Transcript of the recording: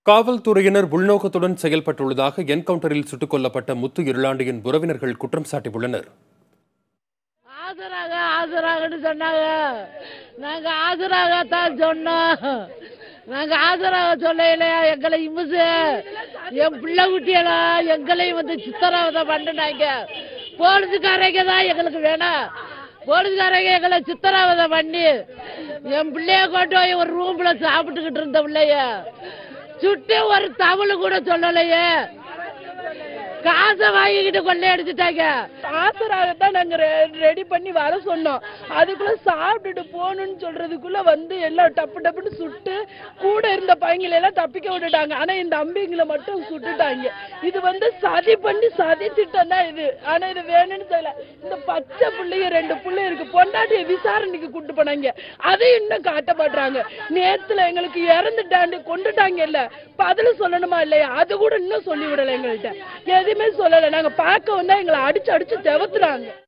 காவல்துறையினர் உள்நோக்கத்துடன் செயல்பட்டுள்ளதாக என்கவுண்டரில் சுட்டுக் கொல்லப்பட்ட முத்து இருளாண்டியின் உறவினர்கள் குற்றம் சாட்டியுள்ளனர் ஆஜராக ஆஜராகன்னு சொன்னாங்க நாங்க ஆஜராகத்தான் சொன்னோம் நாங்க ஆஜராக சொல்லலையா எங்களை இமுசு என் பிள்ளை குட்டியெல்லாம் எங்களையும் வந்து சித்திரவதை பண்ணினாங்க போலீஸுக்காரங்க தான் எங்களுக்கு வேணாம் போலீஸ்காரங்க எங்களை சித்திரவதை பண்ணி என் பிள்ளைய கொண்டு போய் ஒரு ரூம்ல சாப்பிட்டுக்கிட்டு இருந்த பிள்ளைய சுட்டு ஒரு தமிழ் கூட சொல்லலையே காசை வாங்கிக்கிட்டு கொள்ளையடிச்சிட்டாங்க ஆசராகத்தான் நாங்க ரெடி பண்ணி வர சொன்னோம் அதுக்குள்ள சாப்பிட்டுட்டு போகணும்னு சொல்றதுக்குள்ள வந்து எல்லாம் டப்பு டப்புன்னு சுட்டு கூட இருந்த பையங்களை எல்லாம் தப்பிக்க விட்டுட்டாங்க ஆனா இந்த அம்பிங்களை மட்டும் சுட்டுட்டாங்க இது வந்து சதி பண்ணி சதி திட்டம் தான் இது ஆனா இது வேணும்னு சொல்லல இந்த பச்சை புள்ளைய ரெண்டு புள்ளை இருக்கு பொண்டாட்டிய விசாரணைக்கு கூட்டு போனாங்க அதையும் இன்னும் காட்ட மாட்டாங்க நேத்துல எங்களுக்கு இறந்துட்டாண்டு கொண்டுட்டாங்க இல்ல பதில் சொல்லணுமா இல்லையா அது கூட இன்னும் சொல்லி விடல எங்கள்கிட்ட எதுவுமே சொல்லல நாங்க பார்க்க வந்தா எங்களை அடிச்சு அடிச்சு செவத்துறாங்க